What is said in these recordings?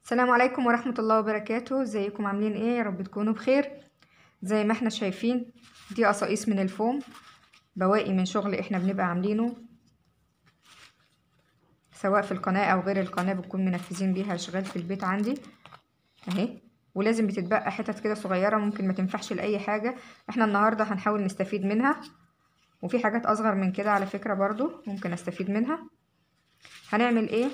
السلام عليكم ورحمة الله وبركاته ازيكم عاملين ايه يا رب تكونوا بخير زي ما احنا شايفين دي قصاقيس من الفوم بواقي من شغل احنا بنبقى عاملينه سواء في القناة او غير القناة بنكون منفذين بيها اشغال في البيت عندي اهي ولازم بتتبقى حتت كده صغيرة ممكن ما تنفعش لأي حاجة احنا النهاردة هنحاول نستفيد منها وفي حاجات اصغر من كده على فكرة برضو ممكن استفيد منها هنعمل ايه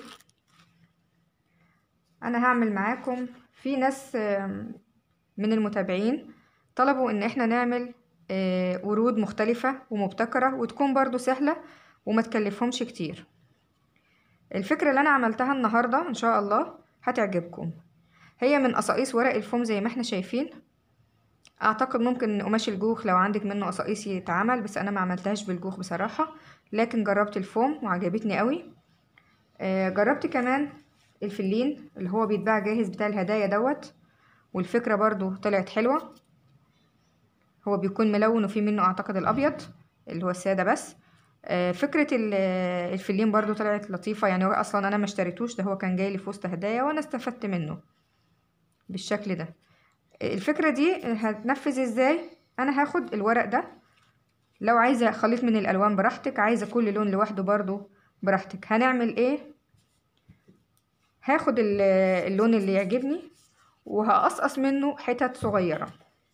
انا هعمل معاكم في ناس من المتابعين طلبوا ان احنا نعمل ورود مختلفة ومبتكرة وتكون برضو سهلة وما تكلفهمش كتير الفكرة اللي انا عملتها النهاردة ان شاء الله هتعجبكم هي من قصاقيس ورق الفوم زي ما احنا شايفين اعتقد ممكن قماش الجوخ لو عندك منه قصاقيس يتعمل بس انا ما عملتهاش بالجوخ بصراحة لكن جربت الفوم وعجبتني قوي جربت كمان الفلين اللي هو بيتباع جاهز بتاع الهدايا دوت والفكرة برضو طلعت حلوة هو بيكون ملون وفيه منه اعتقد الابيض اللي هو السادة بس فكرة الفلين برضو طلعت لطيفة يعني هو اصلا انا ما اشتريتوش ده هو كان جاي لي في وسط هدايا وانا استفدت منه بالشكل ده الفكرة دي هتنفذ ازاي انا هاخد الورق ده لو عايزة خليط من الالوان براحتك عايزة كل لون لوحده برضو براحتك هنعمل ايه هاخد اللون اللي يعجبني وهقصقص منه حتت صغيرة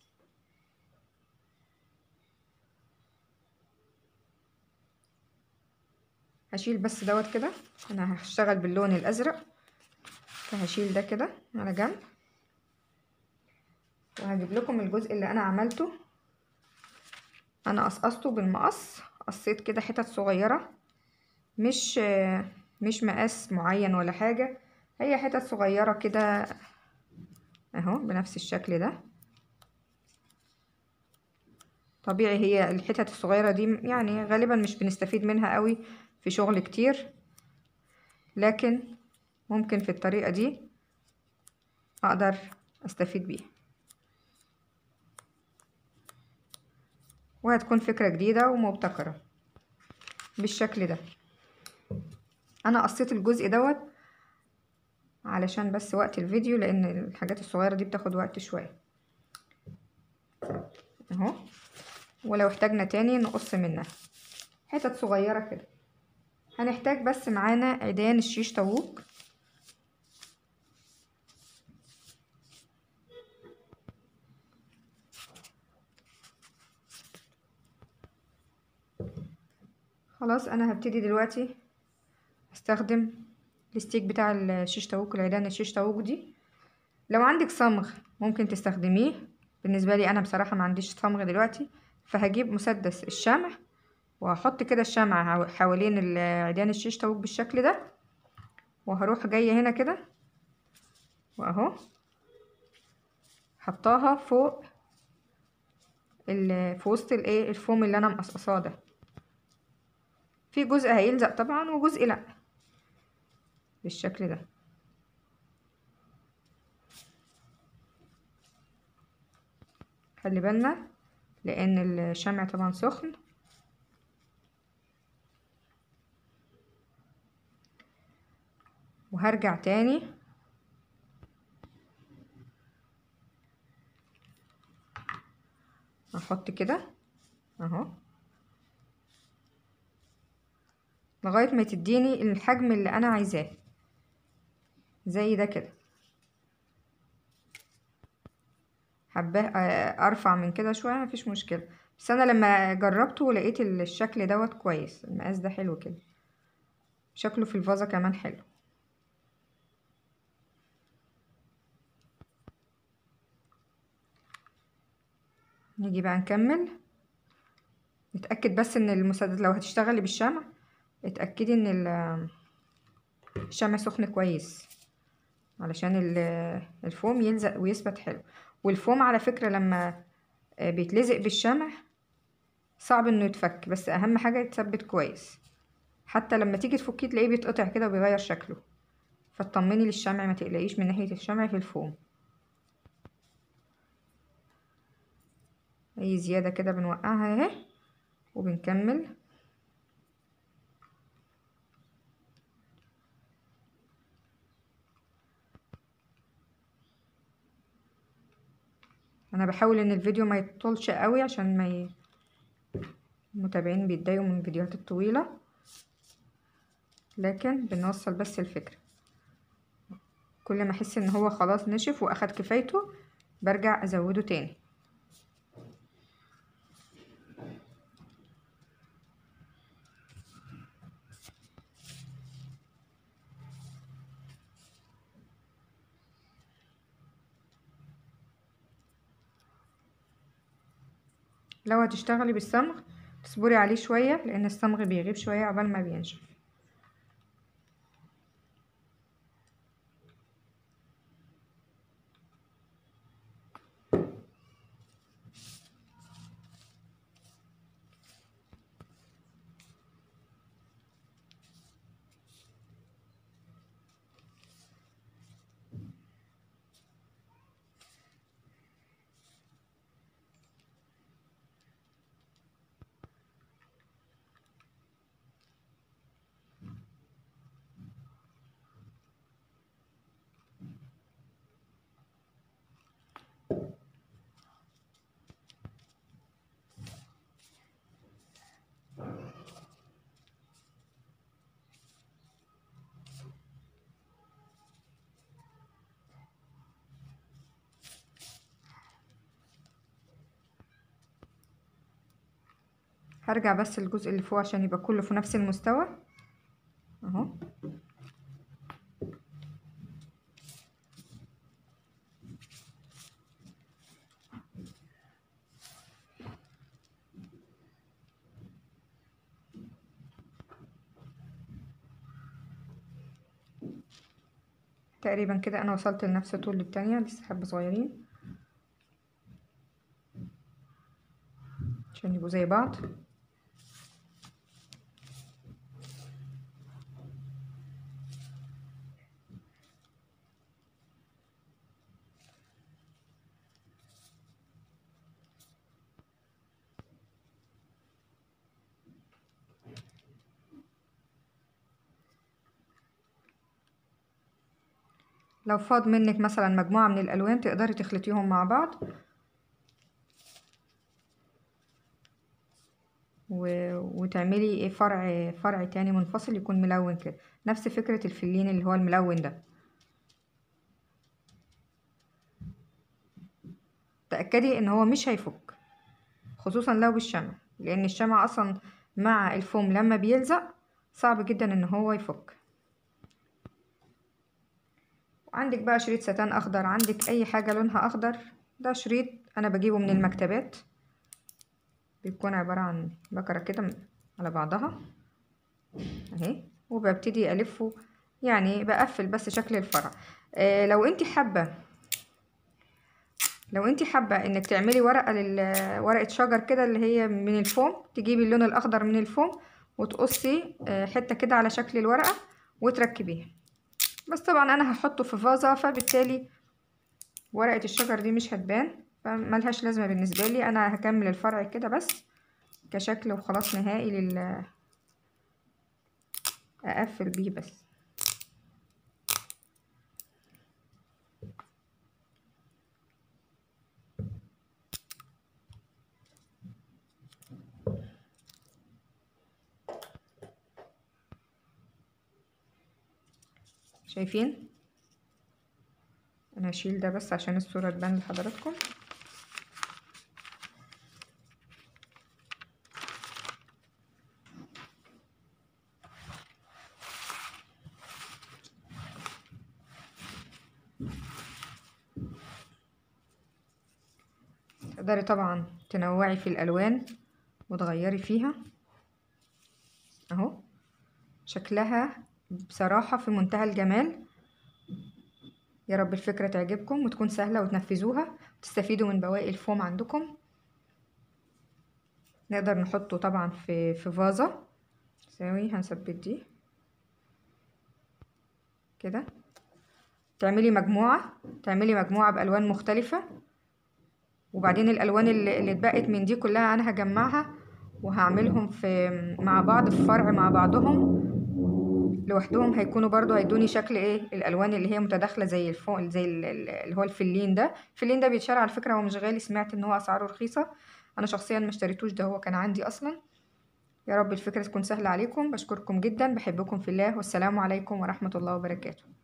هشيل بس دوت كده انا هشتغل باللون الازرق فهشيل ده كده على جنب وهجيب لكم الجزء اللي انا عملته انا قصقصته بالمقص قصيت كده حتت صغيرة مش مش مقاس معين ولا حاجة هي حتت صغيرة كده اهو بنفس الشكل ده طبيعي هي الحتت الصغيرة دي يعني غالبا مش بنستفيد منها قوي في شغل كتير لكن ممكن في الطريقة دي اقدر استفيد بيها وهتكون فكرة جديدة ومبتكرة بالشكل ده انا قصيت الجزء دوت علشان بس وقت الفيديو لان الحاجات الصغيرة دي بتاخد وقت شوية اهو ولو احتاجنا تاني نقص منها حتت صغيرة كده هنحتاج بس معانا عيدان الشيش طاووق خلاص انا هبتدي دلوقتي استخدم الستيك بتاع الشيش طاووق العيدان الشيش طاووق دي لو عندك صمغ ممكن تستخدميه بالنسبه لي انا بصراحه ما عنديش صمغ دلوقتي فهجيب مسدس الشمع وهحط كده الشمع حوالين العيدان الشيش طاووق بالشكل ده وهروح جايه هنا كده واهو حطاها فوق في وسط الايه الفوم اللي انا مقصقصاه ده في جزء هيلزق طبعا وجزء لا بالشكل ده خلي بالنا لان الشمع طبعا سخن وهرجع تاني احط كده اهو لغايه ما تديني الحجم اللي انا عايزاه زي ده كده حباه ارفع من كده شويه مفيش مشكله بس انا لما جربته لقيت الشكل دوت كويس المقاس ده حلو كده شكله في الفازه كمان حلو نيجي بقى نكمل نتاكد بس ان المسدس لو هتشتغلي بالشمع اتاكدي ان الشمع سخن كويس علشان الفوم يلزق ويثبت حلو والفوم على فكرة لما بيتلزق بالشمع صعب انه يتفك بس اهم حاجة يتثبت كويس حتى لما تيجي تفكيه تلاقيه بيتقطع كده وبيغير شكله فاطمني للشمع ما تقلقيش من ناحية الشمع في الفوم اي زيادة كده بنوقعها اهي وبنكمل انا بحاول ان الفيديو ما يطولش قوي عشان ما ي... المتابعين بيتضايقوا من الفيديوهات الطويلة لكن بنوصل بس الفكرة كل ما احس ان هو خلاص نشف واخد كفايته برجع ازوده تاني لو هتشتغلي بالصمغ تصبري عليه شوية لان الصمغ بيغيب شوية عقبال ما بينشف هرجع بس الجزء اللي فوق عشان يبقى كله في نفس المستوى اهو تقريبا كده انا وصلت لنفس طول التانية لسه حبة صغيرين عشان يبقوا زي بعض لو فاض منك مثلا مجموعة من الألوان تقدري تخلطيهم مع بعض و... وتعملي ايه فرع فرع تاني منفصل يكون ملون كده نفس فكرة الفلين اللي هو الملون ده تأكدي ان هو مش هيفك خصوصا لو بالشمع لان الشمع اصلا مع الفوم لما بيلزق صعب جدا ان هو يفك عندك بقى شريط ستان اخضر عندك اي حاجة لونها اخضر ده شريط انا بجيبه من المكتبات بيكون عبارة عن بكرة كده على بعضها اهي وببتدي الفه يعني بقفل بس شكل الفرع آه لو انت حابة لو انت حابة انك تعملي ورقة لل ورقة شجر كده اللي هي من الفوم تجيبي اللون الاخضر من الفوم وتقصي آه حتة كده على شكل الورقة وتركبيها بس طبعا انا هحطه في فازة فبالتالي ورقة الشجر دي مش هتبان فملهاش لازمة بالنسبة لي انا هكمل الفرع كده بس كشكل وخلاص نهائي لل اقفل بيه بس شايفين انا هشيل ده بس عشان الصورة تبان لحضراتكم تقدري طبعا تنوعي في الالوان وتغيري فيها اهو شكلها بصراحة في منتهى الجمال يا رب الفكرة تعجبكم وتكون سهلة وتنفذوها وتستفيدوا من بواقي الفوم عندكم نقدر نحطه طبعا في في فازة ساوي هنثبت دي كده تعملي مجموعة تعملي مجموعة بألوان مختلفة وبعدين الألوان اللي, اللي اتبقت من دي كلها أنا هجمعها وهعملهم في مع بعض في فرع مع بعضهم لوحدهم هيكونوا برضو هيدوني شكل ايه الالوان اللي هي متداخله زي الفوق زي ال- ال- اللي هو الفلين ده الفلين ده بيتشرى على فكره هو مش غالي سمعت ان هو اسعاره رخيصه انا شخصيا ما اشتريتوش ده هو كان عندي اصلا يا رب الفكره تكون سهله عليكم بشكركم جدا بحبكم في الله والسلام عليكم ورحمه الله وبركاته